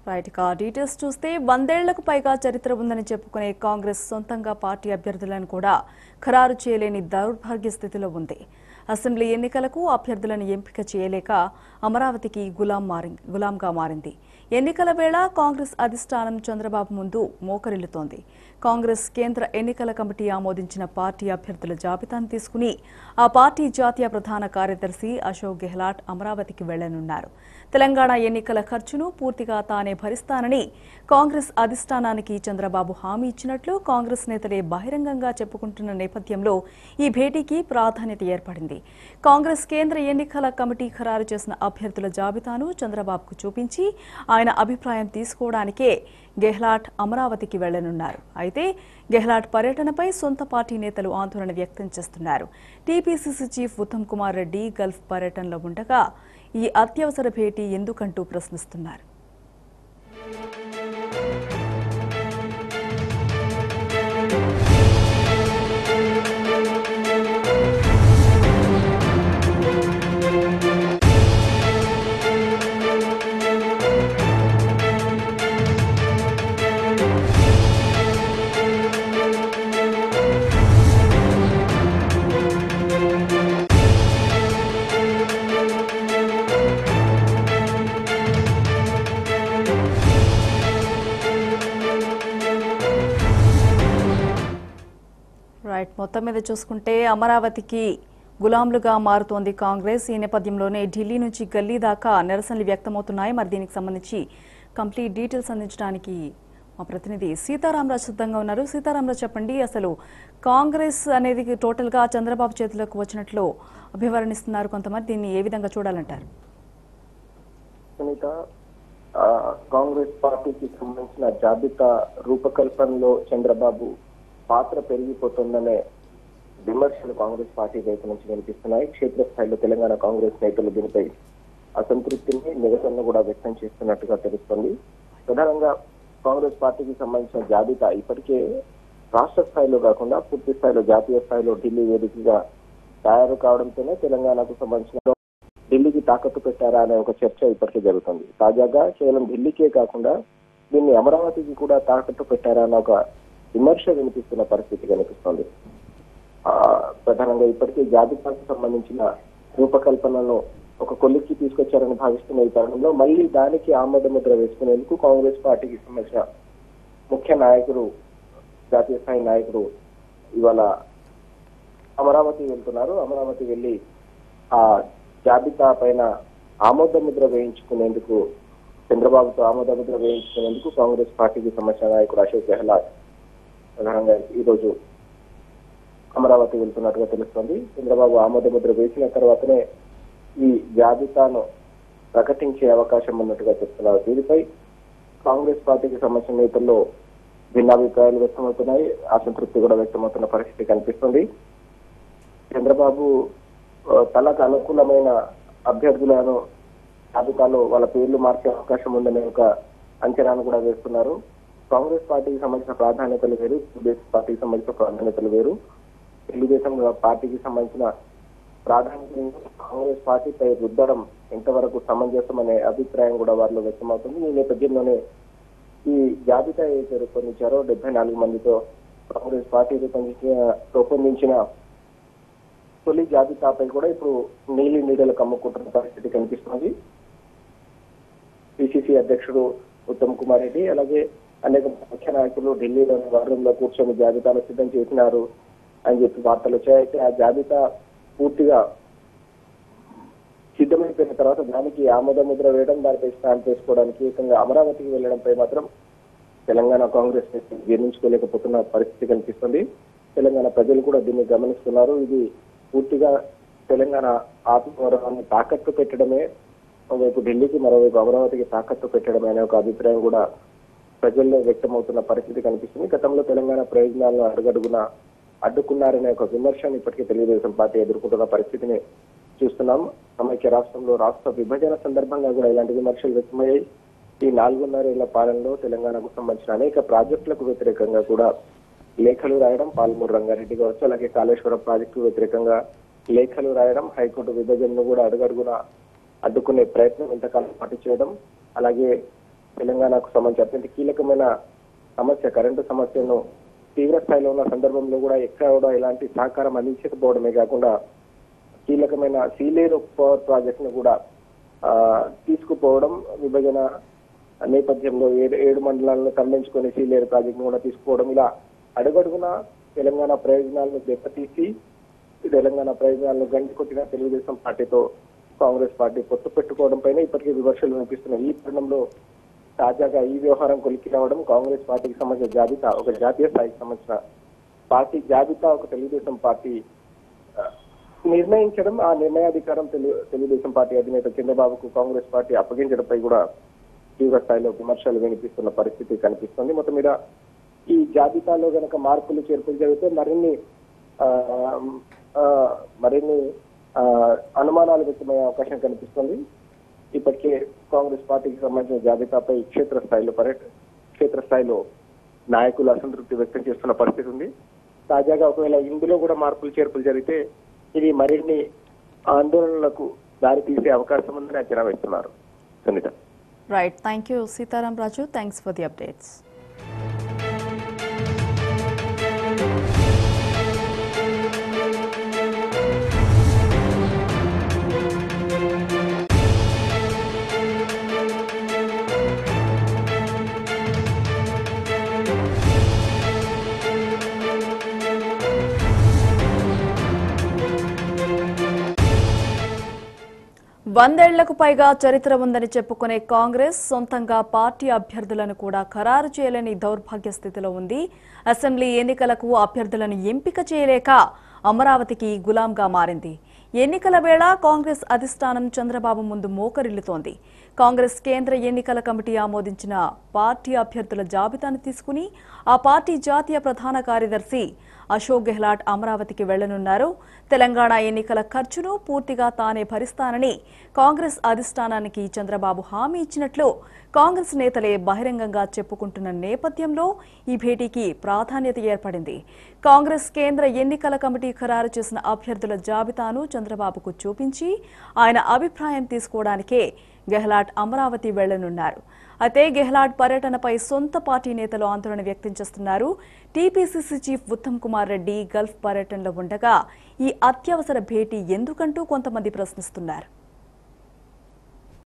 right ఇక details చూస్తే వందేళ్లకు పైగా చరిత్ర ఉందని చెప్పుకునే కాంగ్రెస్ సొంతంగా పార్టీ అభ్యర్థులను కూడా ఖరారు చేయలేని దౌర్భాగ్య స్థితిలో ఉంది అసెంబ్లీ ఎన్నికలకు అభ్యర్థులను ఎంపిక చేయలేక అమరావతికి గులాం మారి గులాంగా మారింది ఎన్నికల వేళ కాంగ్రెస్ అధిష్టానం చంద్రబాబు ముందు మోకరిల్లుతోంది కాంగ్రెస్ కేంద్ర ఎన్నికల కమిటీ ఆమోదించిన పార్టీ అభ్యర్థుల జాబితాను తీసుకుని ఆ పార్టీ జాతీయ ప్రధాన కార్యదర్శి అశోక్ గెహ్లాట్ అమరావతికి వెళ్లనున్నారు తెలంగాణ ఎన్నికల ఖర్చును పూర్తిగా తానే భరిస్తానని కాంగ్రెస్ అధిష్టానానికి చంద్రబాబు హామీ ఇచ్చినట్లు కాంగ్రెస్ నేతలే బహిరంగంగా చెప్పుకుంటున్న నేపథ్యంలో ఈ భేటీకి ప్రాధాన్యత ఏర్పడింది కాంగ్రెస్ కేంద్ర ఎన్నికల కమిటీ ఖరారు చేసిన అభ్యర్థుల జాబితాను చంద్రబాబుకు చూపించి ఆయన అభిప్రాయం తీసుకోవడానికే గెహ్లాట్ అమరావతికి వెళ్లనున్నారు అయితే గెహ్లాట్ పర్యటనపై సొంత పార్టీ నేతలు ఆందోళన వ్యక్తం చేస్తున్నారు TPCC chief Uttam Kumar Reddy Gulf పర్యటనలో ఉండగా ఈ అత్యవసర భేటీ ఎందుకంటూ ప్రశ్నిస్తున్నారు రైట్ మొత్తం మీద చూసుకుంటే అమరావతికి గులాంలుగా మారుతోంది కాంగ్రెస్ ఈ నేపథ్యంలోనే ఢిల్లీ నుంచి గల్లీ దాకా నిరసనలు వ్యక్తమవుతున్నాయి మరి దీనికి సంబంధించి కంప్లీట్ డీటెయిల్స్ అందించడానికి మా ప్రతినిధి సీతారామరాజు సిద్ధంగా ఉన్నారు సీతారామరాజు చెప్పండి అసలు కాంగ్రెస్ అనేది టోటల్గా చంద్రబాబు చేతులకు వచ్చినట్లు అభివర్ణిస్తున్నారు కొంతమంది దీన్ని ఏ విధంగా చూడాలంటారు సునీత ఆ, కాంగ్రెస్ పార్టీకి సంబంధించిన జాబితా రూపకల్పనలో చంద్రబాబు పాత్ర పెరిగిపోతుందనే విమర్శలు కాంగ్రెస్ పార్టీ వైపు నుంచి వినిపిస్తున్నాయి క్షేత్రస్థాయిలో తెలంగాణ కాంగ్రెస్ నేతలు దీనిపై అసంతృప్తిని నిరసనను కూడా వ్యక్తం చేస్తున్నట్టుగా తెలుస్తోంది ప్రధానంగా కాంగ్రెస్ పార్టీకి సంబంధించిన జాబితా ఇప్పటికే రాష్ట్ర స్థాయిలో కాకుండా పూర్తి స్థాయిలో జాతీయ స్థాయిలో ఢిల్లీ వేదికగా తయారు కావడంతోనే తెలంగాణకు సంబంధించిన ఢిల్లీకి తాకట్టు పెట్టారా అనే ఒక చర్చ ఇప్పటికే జరుగుతుంది తాజాగా కేవలం ఢిల్లీకే కాకుండా దీన్ని అమరావతికి కూడా తాకట్టు పెట్టారా అన్న ఒక విమర్శ వినిపిస్తున్న పరిస్థితి కనిపిస్తోంది ఆ, ప్రధానంగా ఇప్పటికే జాబితాకు సంబంధించిన రూపకల్పనను ఒక కొలిక్కి తీసుకొచ్చారని భావిస్తున్న ఈ తరుణంలో మళ్ళీ దానికి ఆమోద ముద్ర వేసుకునేందుకు కాంగ్రెస్ పార్టీకి సంబంధించిన ముఖ్య నాయకుడు జాతీయ స్థాయి నాయకుడు ఇవాళ అమరావతి వెళ్తున్నారు అమరావతి వెళ్లి ఆ జాబితా పైన ఆమోద ముద్ర వేయించుకునేందుకు చంద్రబాబుతో ఆమోద ముద్ర వేయించుకునేందుకు కాంగ్రెస్ పార్టీకి సంబంధించిన నాయకుడు అశోక్ గెహ్లాట్ ప్రధానంగా ఈ రోజు అమరావతి వెళ్తున్నట్టుగా తెలుస్తోంది చంద్రబాబు ఆమోద ముద్ర వేసిన తర్వాతనే ఈ జాబితాను ప్రకటించే అవకాశం ఉన్నట్టుగా చెప్తున్నారు దీనిపై కాంగ్రెస్ పార్టీకి సంబంధించిన నేతల్లో భిన్నాభిప్రాయాలు వ్యక్తమవుతున్నాయి అసంతృప్తి కూడా వ్యక్తమవుతున్న పరిస్థితి కనిపిస్తుంది చంద్రబాబు ఆ, తనకు అనుకూలమైన అభ్యర్థులను జాబితాలో వాళ్ళ పేర్లు మార్చే అవకాశం ఉందనే ఒక అంచనాను కూడా వేస్తున్నారు కాంగ్రెస్ పార్టీకి సంబంధించిన ప్రాధాన్యతలు వేరు తెలుగుదేశం పార్టీకి సంబంధించిన ప్రాధాన్యతలు వేరు తెలుగుదేశం పార్టీకి సంబంధించిన ప్రాధాన్యతలను కాంగ్రెస్ పార్టీపై రుద్దడం ఎంతవరకు సమంజసం అనే అభిప్రాయం కూడా వారిలో వ్యక్తమవుతుంది ఈ నేపథ్యంలోనే ఈ జాబితా ఏదైతే రూపొందించారో డెబ్బై నాలుగు మందితో కాంగ్రెస్ పార్టీ రూపొందించిన రూపొందించిన తొలి జాబితాపై కూడా ఇప్పుడు నీలి నీడలు కమ్ముకుంటున్న పరిస్థితి కనిపిస్తుంది పిసిసి అధ్యక్షుడు ఉత్తమ్ కుమార్ రెడ్డి అలాగే అనేక ముఖ్య నాయకులు ఢిల్లీలోని వారంలో కూర్చొని జాబితాను సిద్ధం చేసినారు అని చెప్పి వార్తలు వచ్చాయి అయితే ఆ జాబితా పూర్తిగా సిద్ధమైపోయిన తర్వాత దానికి ఆమోద ముద్ర వేయడం దానిపై స్టాంప్ చేసుకోవడానికి ఏకంగా అమరావతికి వెళ్ళడంపై మాత్రం తెలంగాణ కాంగ్రెస్ నేతలు జీర్ణించుకోలేకపోతున్న పరిస్థితి కనిపిస్తుంది తెలంగాణ ప్రజలు కూడా దీన్ని గమనిస్తున్నారు ఇది పూర్తిగా తెలంగాణ ఆత్మగౌరవాన్ని తాకట్టు పెట్టడమే ఒకవైపు ఢిల్లీకి మరోవైపు అమరావతికి తాకట్టు పెట్టడమే అనే ఒక అభిప్రాయం కూడా ప్రజల్లో వ్యక్తమవుతున్న పరిస్థితి కనిపిస్తుంది గతంలో తెలంగాణ ప్రయోజనాలను అడుగడుగున అడ్డుకున్నారనే ఒక విమర్శను ఇప్పటికే తెలుగుదేశం పార్టీ ఎదుర్కొంటున్న పరిస్థితిని చూస్తున్నాం సమైక్య రాష్ట్రంలో రాష్ట్ర విభజన సందర్భంగా కూడా ఇలాంటి విమర్శలు వ్యక్తమయ్యాయి ఈ నాలుగున్నరేళ్ల పాలనలో తెలంగాణకు సంబంధించిన అనేక ప్రాజెక్టులకు వ్యతిరేకంగా కూడా లేఖలు రాయడం పాల్మూరు రంగారెడ్డి కావచ్చు అలాగే కాళేశ్వరం ప్రాజెక్టు వ్యతిరేకంగా లేఖలు రాయడం హైకోర్టు విభజనను కూడా అడుగడుగున అడ్డుకునే ప్రయత్నం ఇంతకాలం పాటు చేయడం అలాగే తెలంగాణకు సంబంధించి అత్యంత కీలకమైన సమస్య కరెంటు సమస్యను తీవ్ర స్థాయిలో ఉన్న సందర్భంలో కూడా ఎక్కడ కూడా ఎలాంటి సహకారం అందించకపోవడమే కాకుండా కీలకమైన సీలేరు పవర్ ప్రాజెక్ట్ ను కూడా ఆ, తీసుకుపోవడం విభజన నేపథ్యంలో ఏడు ఏడు మండలాలను ఖండించుకొని సీలేరు ప్రాజెక్ట్ ను కూడా తీసుకుపోవడం ఇలా అడుగడుగున తెలంగాణ ప్రయోజనాలను దెబ్బతీసి తెలంగాణ ప్రయోజనాలను గంటి కొట్టిన తెలుగుదేశం పార్టీతో కాంగ్రెస్ పార్టీ పొత్తు పెట్టుకోవడం పైన ఇప్పటికే విమర్శలు వినిపిస్తున్నాయి ఈ తరుణంలో తాజాగా ఈ వ్యవహారం కొలికి రావడం కాంగ్రెస్ పార్టీకి సంబంధించిన జాబితా ఒక జాతీయ స్థాయికి సంబంధించిన పార్టీ జాబితా ఒక తెలుగుదేశం పార్టీ ఆ, నిర్ణయించడం ఆ నిర్ణయాధికారం తెలుగు తెలుగుదేశం పార్టీ అధినేత చంద్రబాబుకు కాంగ్రెస్ పార్టీ అప్పగించడంపై కూడా తీవ్ర స్థాయిలో విమర్శలు వినిపిస్తున్న పరిస్థితి కనిపిస్తుంది మొత్తం మీద ఈ జాబితాలో గనక మార్పులు చేర్పులు జరిగితే మరిన్ని ఆ, ఆ, మరిన్ని ఆ, అనుమానాలు వ్యక్తమయ్యే అవకాశం కనిపిస్తుంది ఇప్పటికే కాంగ్రెస్ పార్టీకి సంబంధించిన జాబితాపై క్షేత్రస్థాయిలో పర్యట క్షేత్రస్థాయిలో నాయకులు అసంతృప్తి వ్యక్తం చేస్తున్న పరిస్థితి ఉంది తాజాగా ఒకవేళ ఇందులో కూడా మార్పులు చేర్పులు జరిగితే ఇది మరిన్ని ఆందోళనలకు దారి తీసే అవకాశం ఉందని అంచనా వేస్తున్నారు Sunitha right thank you Sitaram Raju thanks for the updates వందేళ్లకు పైగా చరిత్ర ఉందని చెప్పుకునే కాంగ్రెస్ సొంతంగా పార్టీ అభ్యర్థులను కూడా ఖరారు చేయలేని దౌర్భాగ్య స్థితిలో ఉంది అసెంబ్లీ ఎన్నికలకు అభ్యర్థులను ఎంపిక చేయలేక అమరావతికి గులాంగా మారింది ఎన్నికల వేళ కాంగ్రెస్ అధిష్టానం చంద్రబాబు ముందు మోకరిల్లుతోంది కాంగ్రెస్ కేంద్ర ఎన్నికల కమిటీ ఆమోదించిన పార్టీ అభ్యర్థుల జాబితాను తీసుకుని ఆ పార్టీ జాతీయ ప్రధాన కార్యదర్శి అశోక్ గెహ్లాట్ అమరావతికి వెళ్లనున్నారు తెలంగాణ ఎన్నికల ఖర్చును పూర్తిగా తానే భరిస్తానని కాంగ్రెస్ అధిష్టానానికి చంద్రబాబు హామీ ఇచ్చినట్లు కాంగ్రెస్ నేతలే బహిరంగంగా చెప్పుకుంటున్న నేపథ్యంలో ఈ భేటీకి ప్రాధాన్యత ఏర్పడింది కాంగ్రెస్ కేంద్ర ఎన్నికల కమిటీ ఖరారు చేసిన అభ్యర్థుల జాబితాను చంద్రబాబుకు చూపించి ఆయన అభిప్రాయం తీసుకోవడానికే గెహ్లాట్ అమరావతి వెళ్లనున్నారు అయితే గెహ్లాట్ పర్యటనపై సొంత పార్టీ నేతలు ఆందోళన వ్యక్తం చేస్తున్నారు TPCC chief Uttam Kumar Reddy Gulf పర్యటనలో ఉండగా ఈ అత్యవసర భేటీ ఎందుకంటూ కొంతమంది ప్రశ్నిస్తున్నారు